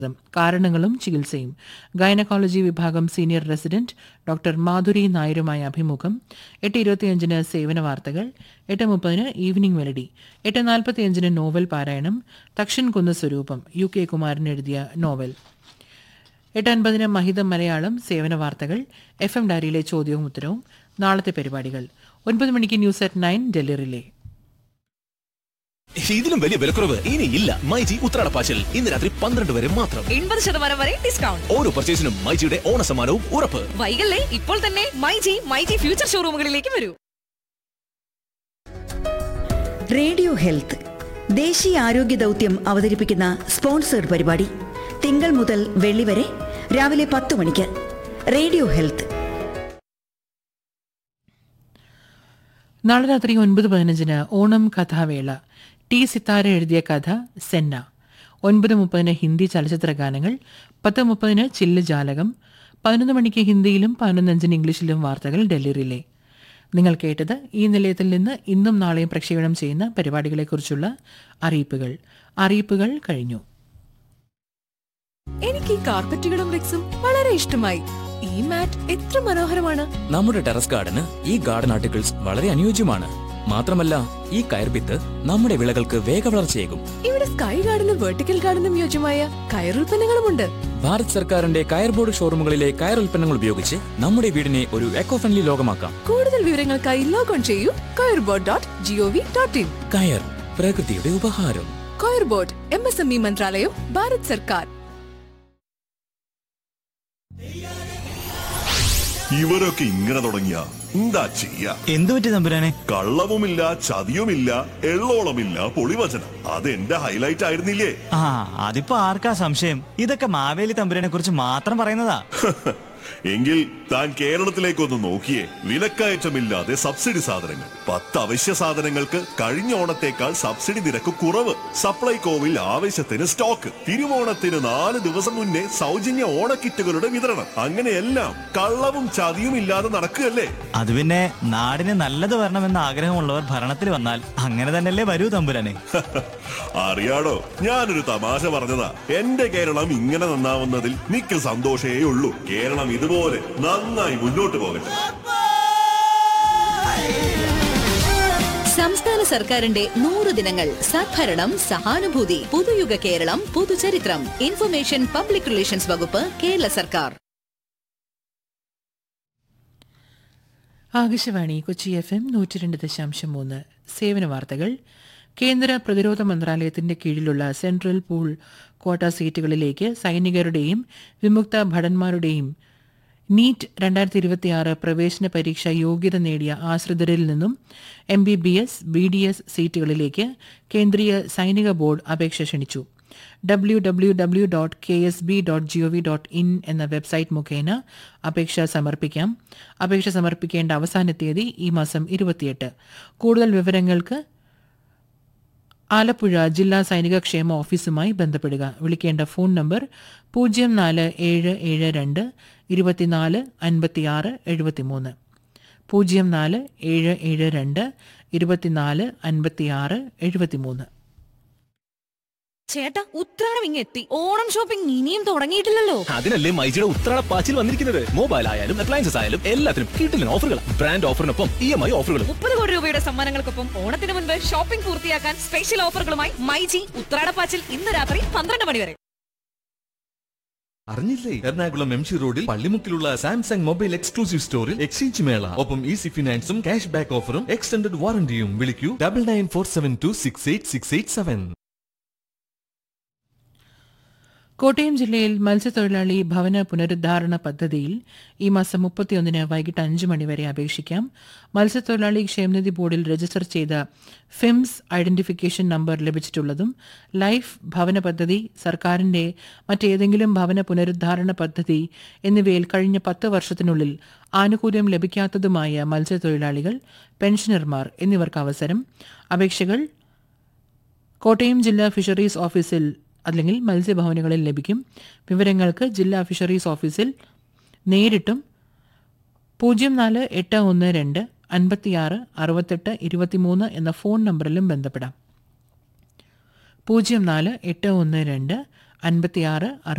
കാരണങ്ങളും ചികിത്സയും ഗൈനക്കോളജി വിഭാഗം സീനിയർ റെസിഡന്റ് ഡോക്ടർ മാധുരി നായരുമായ അഭിമുഖം എട്ട് ഇരുപത്തിയഞ്ചിന് സേവന വാർത്തകൾ എട്ട് മുപ്പതിന് ഈവനിംഗ് മെലഡി എട്ട് നാൽപ്പത്തിയഞ്ചിന് നോവൽ പാരായണം തക്ഷൻ കുന്ന് സ്വരൂപം യു കെ കുമാരൻ എഴുതിയ നോവൽ എട്ട് അൻപതിന് മഹിതം മലയാളം സേവന വാർത്തകൾ എഫ് എം ഡയറിയിലെ ചോദ്യവും ഉത്തരവും നാളത്തെ പരിപാടികൾ ഒൻപത് മണിക്ക് news at nine Delhi relay ഇതിലും വലിയ വിലക്കുറവ് ഇനി ഇല്ല മൈജി ഉത്രാടപ്പാച്ചിൽ ഇന്ന് രാത്രി പന്ത്രണ്ട് വരെ മാത്രം എൺപത് ശതമാനം വരെ ഡിസ്കൗണ്ട് ഓരോ പർച്ചേസിനും മൈജിയുടെ ഓണസമ്മാനവും ഉറപ്പ് വൈകല്ലേ ഇപ്പോൾ തന്നെ മൈജി മൈജി ഫ്യൂച്ചർ ഷോറൂമുകളിലേക്ക് വരൂ റേഡിയോ ഹെൽത്ത് ദേശീയ ആരോഗ്യ ദൗത്യം അവതരിപ്പിക്കുന്ന സ്പോൺസേഡ് പരിപാടി തിങ്കൾ മുതൽ വെള്ളി വരെ രാവിലെ പത്ത് മണിക്ക് റേഡിയോ ഹെൽത്ത് നാളെ രാത്രി ഒൻപത് പതിനഞ്ചിന് ഓണം കഥാവേള ടി സിത്താര എഴുതിയ കഥ സെന്ന ഒൻപത് മുപ്പതിന് ഹിന്ദി ചലച്ചിത്ര ഗാനങ്ങൾ പത്ത് മുപ്പതിന് ചില്ല് ജാലകം പതിനൊന്ന് മണിക്ക് ഹിന്ദിയിലും പതിനൊന്നഞ്ചിന് ഇംഗ്ലീഷിലും വാർത്തകൾ ഡൽഹി റിലേ നിങ്ങൾ കേട്ടത് ഈ നിലയത്തിൽ നിന്ന് ഇന്നും നാളെയും പ്രക്ഷേപണം ചെയ്യുന്ന പരിപാടികളെക്കുറിച്ചുള്ള അറിയിപ്പുകൾ അറിയിപ്പുകൾ കഴിഞ്ഞു എനിക്ക് ഈ കാർപ്പറ്റുകളും റിക്സും വളരെ ഇഷ്ടമായി ഈ മാറ്റ് എത്ര മനോഹരമാണ് നമ്മുടെ ടെറസ് ഗാർഡന് ഈ ഗാർഡൻ ആർട്ടിക്കിൾസ് വളരെ അനുയോജ്യമാണ് മാത്രമല്ല ഈ കയർപിത്ത് നമ്മുടെ വിളകൾക്ക് വേഗവളർച്ചയേകും ഇവിടെ സ്കൈ ഗാർഡനും വെർട്ടിക്കൽ ഗാർഡനും യോജ്യമായ കയറുൽപ്പന്നങ്ങളുമുണ്ട് ഭാരത് സർക്കാരിന്റെ കയർ ബോർഡ് ഷോറൂമുകളിലെ കയർ ഉൽപ്പന്നങ്ങൾ ഉപയോഗിച്ച് നമ്മുടെ വീടിനെ ഒരു എക്കോ ഫ്രണ്ട്ലി ലോകമാക്കാം കൂടുതൽ വിവരങ്ങൾക്കായി ലോഗോൺ ചെയ്യൂ coir board dot G O V dot in coir പ്രകൃതിയുടെ ഉപഹാരം coir board M S M E മന്ത്രാലയം ഭാരത് സർക്കാർ ഇവരൊക്കെ ഇങ്ങനെ തുടങ്ങിയ എന്താ ചെയ്യാ എന്തു പറ്റി തമ്പുരാനെ കള്ളവുമില്ല ചതിയുമില്ല എള്ളോളമില്ല പൊളിവചനം അത് എന്റെ ഹൈലൈറ്റ് ആയിരുന്നില്ലേ ആ അതിപ്പോ ആർക്കാ സംശയം ഇതൊക്കെ മാവേലി തമ്പുരാനെ കുറിച്ച് മാത്രം പറയുന്നതാ എങ്കിൽ താൻ കേരളത്തിലേക്കൊന്ന് നോക്കിയേ വിലക്കയറ്റമില്ലാതെ സബ്സിഡി സാധനങ്ങൾ പത്ത് അവശ്യ സാധനങ്ങൾക്ക് കഴിഞ്ഞ ഓണത്തേക്കാൾ സബ്സിഡി നിരക്ക് കുറവ് സപ്ലൈകോവിൽ ആവശ്യത്തിന് സ്റ്റോക്ക് തിരുവോണത്തിന് നാല് ദിവസം മുന്നേ സൗജന്യ ഓണക്കിറ്റുകളുടെ വിതരണം അങ്ങനെയെല്ലാം കള്ളവും ചതിയും ഇല്ലാതെ നടക്കുകയല്ലേ അത് പിന്നെ നാടിന് നല്ലത് വരണമെന്ന് ആഗ്രഹമുള്ളവർ ഭരണത്തിൽ വന്നാൽ അങ്ങനെ തന്നെയല്ലേ വരൂ തമ്പുരാനെ അറിയാടോ ഞാനൊരു തമാശ പറഞ്ഞതാ എന്റെ കേരളം ഇങ്ങനെ നന്നാവുന്നതിൽ മിക്ക സന്തോഷേ ഉള്ളൂ കേരളം ഇതുപോലെ നന്നായി മുന്നോട്ട് പോകട്ടെ സംസ്ഥാന സർക്കാരിന്റെ നൂറ് ദിനങ്ങൾ സദ്ഭരണം സഹാനുഭൂതി പുതുയുഗ കേരളം പുതുചരിത്രം ഇൻഫർമേഷൻ പബ്ലിക് റിലേഷൻസ് വകുപ്പ് കേരള സർക്കാർ ആകാശവാണി കൊച്ചി എഫ് എം നൂറ്റി രണ്ട് ദശാംശം മൂന്ന് സേവന വാർത്തകൾ കേന്ദ്ര പ്രതിരോധ മന്ത്രാലയത്തിന്റെ കീഴിലുള്ള സെൻട്രൽ പൂൾ ക്വാട്ട സീറ്റുകളിലേക്ക് സൈനികരുടെയും വിമുക്ത ഭടന്മാരുടെയും നീറ്റ് രണ്ടായിരത്തി ഇരുപത്തിയാറ് പ്രവേശന പരീക്ഷ യോഗ്യത നേടിയ ആശ്രിതരിൽ നിന്നും M B B S B D S സീറ്റുകളിലേക്ക് കേന്ദ്രീയ സൈനിക ബോർഡ് അപേക്ഷ ക്ഷണിച്ചു W W W dot K S B dot G O V dot in എന്ന വെബ്സൈറ്റ് മുഖേന അപേക്ഷ സമർപ്പിക്കാം അപേക്ഷ സമർപ്പിക്കേണ്ട അവസാന തീയതി ഈ മാസം ഇരുപത്തിയെട്ട് കൂടുതൽ വിവരങ്ങൾക്ക് ആലപ്പുഴ ജില്ലാ സൈനിക ക്ഷേമ ഓഫീസുമായി ബന്ധപ്പെടുക വിളിക്കേണ്ട ഫോൺ നമ്പർ പൂജ്യം നാല് ഏഴ് ഏഴ് രണ്ട് ഇരുപത്തിനാല് അൻപത്തിയാറ് എഴുപത്തിമൂന്ന് പൂജ്യം നാല് ഏഴ് ഏഴ് രണ്ട് ഇരുപത്തിനാല് അൻപത്തിയാറ് എഴുപത്തിമൂന്ന് ചേട്ടാ ഉത്രാടം ഇങ്ങ് എത്തി ഓണം ഷോപ്പിംഗ് ഇനിയും തുടങ്ങിയിട്ടില്ലല്ലോ അതിനല്ലേ മൈജിയുടെ ഉത്രാടപ്പാച്ചിൽ വന്നിരിക്കുന്നത് മൊബൈൽ ആയാലും അപ്ലയൻസസ് ആയാലും എല്ലാത്തിനും കിട്ടില്ല ഓഫറുകൾ ബ്രാൻഡ് ഓഫറിനൊപ്പം ഇ എം ഐ ഓഫറുകളും മുപ്പത് കോടി രൂപയുടെ സമ്മാനങ്ങൾക്കൊപ്പം ഓണത്തിന് മുൻപ് ഷോപ്പിംഗ് പൂർത്തിയാക്കാൻ സ്പെഷ്യൽ ഓഫറുകളുമായി മൈജി ഉത്രാടപ്പാച്ചിൽ ഇന്ന് രാത്രി പന്ത്രണ്ട് മണി വരെ അറിഞ്ഞില്ലേ എറണാകുളം എം ജി റോഡിൽ പള്ളിമുക്കിലുള്ള സാംസങ് മൊബൈൽ എക്സ്ക്ലൂസീവ് സ്റ്റോറിൽ എക്സ്ചേഞ്ച് മേള ഒപ്പം ഈസി ഫിനാൻസും ക്യാഷ് ബാക്ക് ഓഫറും എക്സ്റ്റൻഡഡ് വാറന്റിയും വിളിക്കൂ double nine four seven two six eight six eight seven Kottayam ജില്ലയിൽ മത്സ്യത്തൊഴിലാളി ഭവന പുനരുദ്ധാരണ പദ്ധതിയിൽ ഈ മാസം മുപ്പത്തിയൊന്നിന് വൈകിട്ട് അഞ്ച് മണിവരെ അപേക്ഷിക്കാം മത്സ്യത്തൊഴിലാളി ക്ഷേമനിധി ബോർഡിൽ രജിസ്റ്റർ ചെയ്ത ഫിംസ് ഐഡന്റിഫിക്കേഷൻ നമ്പർ ലഭിച്ചിട്ടുള്ളതും ലൈഫ് ഭവന പദ്ധതി സർക്കാരിന്റെ മറ്റേതെങ്കിലും ഭവന പുനരുദ്ധാരണ പദ്ധതി എന്നിവയിൽ കഴിഞ്ഞ പത്ത് വർഷത്തിനുള്ളിൽ ആനുകൂല്യം ലഭിക്കാത്തതുമായ മത്സ്യത്തൊഴിലാളികൾ പെൻഷനർമാർ എന്നിവർക്ക് അവസരം അപേക്ഷകൾ കോട്ടയം ജില്ലാ ഫിഷറീസ് ഓഫീസിൽ അല്ലെങ്കിൽ മത്സ്യഭവനുകളിൽ ലഭിക്കും വിവരങ്ങൾക്ക് ജില്ലാ ഫിഷറീസ് ഓഫീസിൽ നേരിട്ടും പൂജ്യം നാല് എട്ട് ഒന്ന് രണ്ട് അൻപത്തിയാറ് അറുപത്തെട്ട് ഇരുപത്തിമൂന്ന് എന്ന ഫോൺ നമ്പറിലും ബന്ധപ്പെടാം പൂജ്യം നാല് എട്ട് ഒന്ന് രണ്ട് അൻപത്തിയാറ്